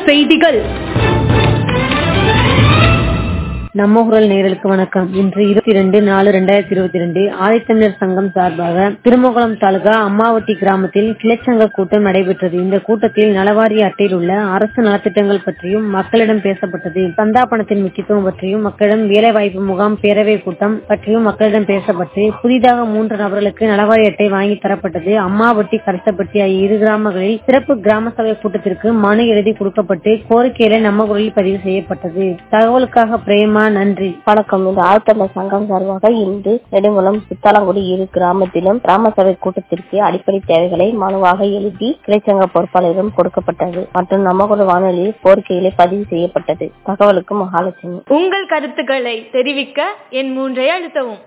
செய்திகள் நம்ம குரல் நேயர்களுக்கு வணக்கம் இன்று இருபத்தி ரெண்டு நாலு ரெண்டாயிரத்தி இருபத்தி ரெண்டு ஆதித்தமிழர் சங்கம் சார்பாக திருமகுளம் தாலுகா அம்மாவட்டி கிராமத்தில் கிளைச்சங்க கூட்டம் நடைபெற்றது இந்த கூட்டத்தில் நலவாரிய அட்டையில் உள்ள அரசு நலத்திட்டங்கள் பற்றியும் மக்களிடம் பேசப்பட்டது சந்தா பணத்தின் முக்கியத்துவம் பற்றியும் மக்களிடம் வேலைவாய்ப்பு முகாம் பேரவை கூட்டம் பற்றியும் மக்களிடம் பேசப்பட்டு புதிதாக மூன்று நபர்களுக்கு நலவாரி அட்டை வாங்கி தரப்பட்டது அம்மாவட்டி கரசப்பட்டி ஆகிய இரு கிராமங்களில் சிறப்பு கிராம சபை கூட்டத்திற்கு மனு எழுதி கொடுக்கப்பட்டு கோரிக்கையில நம்ம குரலில் பதிவு செய்யப்பட்டது தகவலுக்காக பிரேமா நன்றி வணக்கம் இந்த ஆழ்த்தமிழர் சங்கம் சார்பாக இன்று நெடுங்குளம் சித்தாலங்குடி இரு கிராமத்திலும் கிராம சபை கூட்டத்திற்கு அடிப்படை தேவைகளை மனுவாக எழுதி கிளைச்சங்க பொறுப்பாளரிடம் கொடுக்கப்பட்டது மற்றும் நமக்குள்ள வானொலியில் கோரிக்கைகளை பதிவு செய்யப்பட்டது தகவலுக்கு மகாலட்சுமி உங்கள் கருத்துக்களை தெரிவிக்க என் மூன்றை அழுத்தவும்